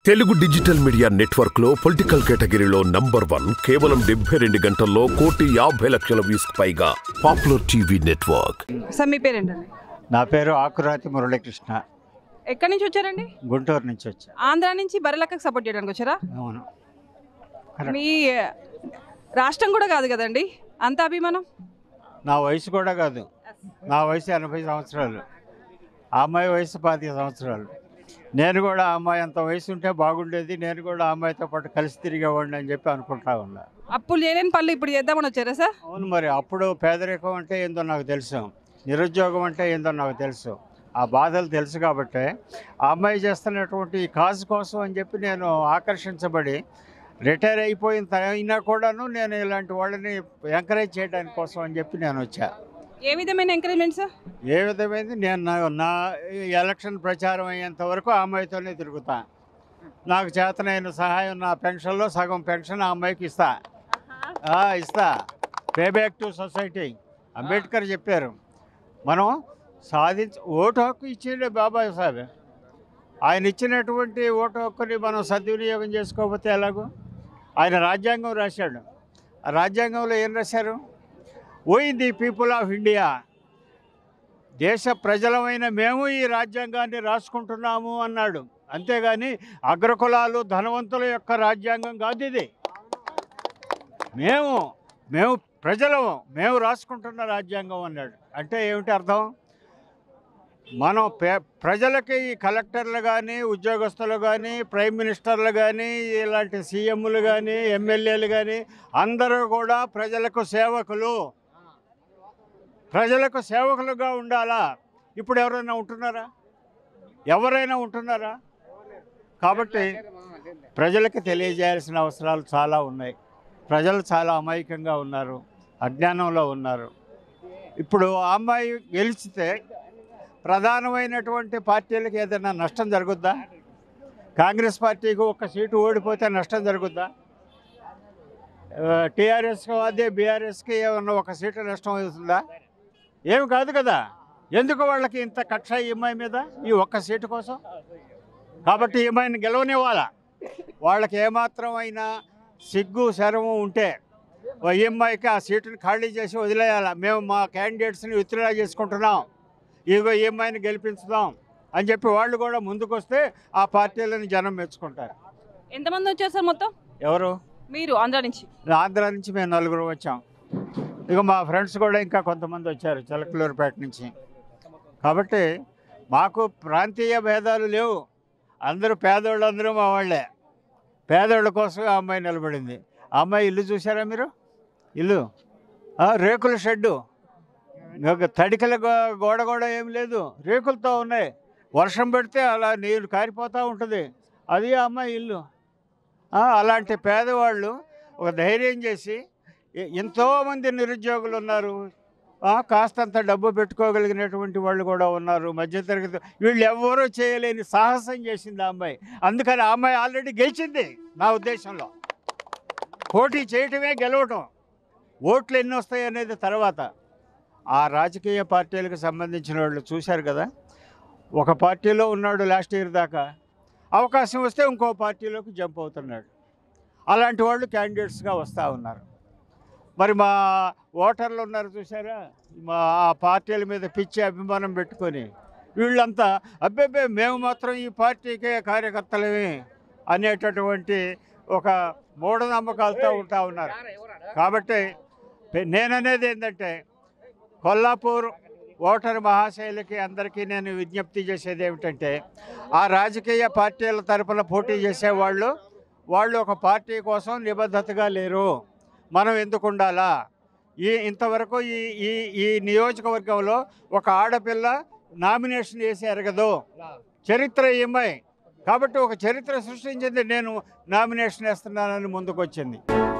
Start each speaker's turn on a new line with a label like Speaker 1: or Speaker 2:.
Speaker 1: Telugu digital media network లో political కేటగిరీలో number one కేవలం డెబ్బై రెండు గంటల్లో కోటి యాభై లక్షల వ్యూస్ పైగా పాపులర్ టీవీ నెట్వర్క్
Speaker 2: సార్ మీ పేరేంటండి
Speaker 3: నా పేరు ఆకురాతి మురళీకృష్ణ
Speaker 2: ఎక్కడి నుంచి వచ్చారండి
Speaker 3: గుంటూరు నుంచి వచ్చా
Speaker 2: ఆంధ్ర నుంచి బర్రెలక్కకు సపోర్ట్ చేయడానికి వచ్చారా
Speaker 3: అవును Correct.
Speaker 2: మీ రాష్ట్రం కూడా కాదు కదండి అంత అభిమానం
Speaker 3: నా వయసు కూడా కాదు నా వయసు ఎనభై సంవత్సరాలు ఆ అమ్మాయి వయసు పాతిక సంవత్సరాలు నేను కూడా ఆ అమ్మాయి అంత వయసు ఉంటే బాగుండేది నేను కూడా ఆ అమ్మాయితో పాటు కలిసి తిరిగేవాడిని అని చెప్పి అనుకుంటా ఉన్నా
Speaker 2: అప్పులు చేయలేని పనులు ఇప్పుడు చేద్దామని వచ్చారా సార్
Speaker 3: అవును మరి అప్పుడు పేదరికం అంటే ఏందో నాకు తెలుసు నిరుద్యోగం అంటే ఏందో నాకు తెలుసు ఆ బాధలు తెలుసు కాబట్టి ఆ అమ్మాయి చేస్తున్నటువంటి ఈ కాజ్ కోసం అని చెప్పి నేను ఆకర్షించబడి రిటైర్ అయిపోయిన త- అయినా కూడాను నేను ఇలాంటి వాళ్ళని ఎంకరేజ్ చేయడానికి కోసం అని చెప్పి నేను వచ్చా
Speaker 2: ఏ విధమైన ఎంకరేజ్మెంట్ సార్
Speaker 3: ఏ విధమైంది నేను నా నా ఈ ఎలక్షన్ ప్రచారం అయ్యేంత వరకు ఆ అమ్మాయితోనే తిరుగుతా నాకు చేతనైన సహాయం నా పెన్షన్లో సగం పెన్షన్ ఆ అమ్మాయికి ఇస్తా ఆ, ఇస్తా pay back to society Ambedkar చెప్పారు మనం సాధించ ఓటు హక్కు ఇచ్చిండే బాబాయ్ సాహెబ్ ఆయన ఇచ్చినటువంటి ఓటు హక్కుని మనం సద్వినియోగం చేసుకోకపోతే ఎలాగో ఆయన రాజ్యాంగం రాశాడు ఆ రాజ్యాంగంలో ఏం రాశారు we the people of India దేశ ప్రజలమైన మేము ఈ రాజ్యాంగాన్ని రాసుకుంటున్నాము అన్నాడు అంతేగాని అగ్రకులాలు ధనవంతుల యొక్క రాజ్యాంగం కాదు ఇది మేము మేము ప్రజలము మేము రాసుకుంటున్న రాజ్యాంగం అన్నాడు అంటే ఏమిటి అర్థం మనం పే ప్రజలకి ఈ కలెక్టర్లు కానీ ఉద్యోగస్తులు కానీ ప్రైమ్ మినిస్టర్లు కానీ ఇలాంటి సీఎంలు కానీ ఎమ్మెల్యేలు కానీ అందరూ కూడా ప్రజలకు సేవకులు ప్రజలకు సేవకులుగా ఉండాలా ఇప్పుడు ఎవరైనా ఉంటున్నారా ఎవరైనా ఉంటున్నారా కాబట్టి ప్రజలకు తెలియజేయాల్సిన అవసరాలు చాలా ఉన్నాయి ప్రజలు చాలా అమాయకంగా ఉన్నారు అజ్ఞానంలో ఉన్నారు ఇప్పుడు ఆ అమ్మాయి గెలిచితే ప్రధానమైనటువంటి పార్టీలకు ఏదైనా నష్టం జరుగుద్దా కాంగ్రెస్ పార్టీకి ఒక సీటు ఓడిపోతే నష్టం జరుగుద్దా టీఆర్ఎస్కి అదే బీఆర్ఎస్కి ఏమన్నా ఒక సీటు నష్టం అవుతుందా ఏమి కాదు కదా ఎందుకు వాళ్ళకి ఇంత కక్ష ఈ అమ్మాయి మీద ఈ ఒక్క సీటు కోసం కాబట్టి ఈ అమ్మాయిని గెలవనివ్వాలా వాళ్ళకి ఏమాత్రం అయినా సిగ్గు శరము ఉంటే ఓ ఈ అమ్మాయికి ఆ సీటుని ఖాళీ చేసి వదిలేయాలి మేము మా క్యాండిడేట్స్ని విత్డ్రా చేసుకుంటున్నాం ఇదిగో ఈ అమ్మాయిని గెలిపించుదాం అని చెప్పి వాళ్ళు కూడా ముందుకొస్తే ఆ పార్టీలను జనం మెచ్చుకుంటారు
Speaker 2: ఎంతమంది వచ్చారు సార్ మొత్తం
Speaker 3: ఎవరు
Speaker 2: మీరు ఆంధ్ర నుంచి
Speaker 3: ఆంధ్ర నుంచి మేము నలుగురు వచ్చాం ఇక మా ఫ్రెండ్స్ కూడా ఇంకా కొంతమంది వచ్చారు చిలకలూరుపేట నుంచి కాబట్టి మాకు ప్రాంతీయ భేదాలు లేవు అందరూ పేదోళ్ళు అందరూ మా వాళ్ళే పేదోళ్ళ కోసం ఆ అమ్మాయి నిలబడింది ఆ అమ్మాయి ఇల్లు చూసారా మీరు ఇల్లు ఆ, రేకుల షెడ్డు ఒక తడికల గో- గోడ కూడా ఏం లేదు రేకులతో ఉన్నాయి వర్షం పెడితే అలా నీరు కారిపోతూ ఉంటుంది అది ఆ అమ్మాయి ఇల్లు ఆ, అలాంటి పేదవాళ్ళు ఒక ధైర్యం చేసి ఎ- ఎంతోమంది నిరుద్యోగులు ఉన్నారు ఆ, కాస్తంత డబ్బు పెట్టుకోగలిగినటువంటి వాళ్ళు కూడా ఉన్నారు మధ్యతరగతి వీళ్ళు ఎవ్వరూ చేయలేని సాహసం చేసింది ఆ అమ్మాయి అందుకని ఆ అమ్మాయి ఆల్రెడీ గెలిచింది నా ఉద్దేశంలో పోటీ చేయటమే గెలవటం ఓట్లు ఎన్ని వస్తాయి అనేది తర్వాత ఆ రాజకీయ పార్టీలకు సంబంధించిన వాళ్ళు చూశారు కదా ఒక పార్టీలో ఉన్నాడు లాస్ట్ ఇయర్ దాకా అవకాశం వస్తే ఇంకో పార్టీలోకి జంప్ అవుతున్నాడు అలాంటి వాళ్ళు క్యాండిడేట్స్గా వస్తూ ఉన్నారు మరి మా ఓటర్లు ఉన్నారు చూసారా మా ఆ పార్టీల మీద పిచ్చి అభిమానం పెట్టుకొని వీళ్ళంతా అబ్బేబ్బే మేము మాత్రం ఈ పార్టీకే కార్యకర్తలమే అనేటటువంటి ఒక మూఢనమ్మకాలతో ఉంటా ఉన్నారు కాబట్టి పె- నేననేది ఏంటంటే కొల్లాపూర్ ఓటర్ మహాశైలకి అందరికీ నేను విజ్ఞప్తి చేసేది ఏమిటంటే ఆ రాజకీయ పార్టీల తరపున పోటీ చేసేవాళ్ళు వాళ్ళు ఒక పార్టీ కోసం నిబద్ధతగా లేరు మనం ఎందుకు ఉండాలా ఈ ఇంతవరకు ఈ ఈ ఈ నియోజకవర్గంలో ఒక ఆడపిల్ల నామినేషన్ వేసి ఎరగదు చరిత్ర ఈఎంఐ కాబట్టి ఒక చరిత్ర సృష్టించింది నేను నామినేషన్ వేస్తున్నానని ముందుకు వచ్చింది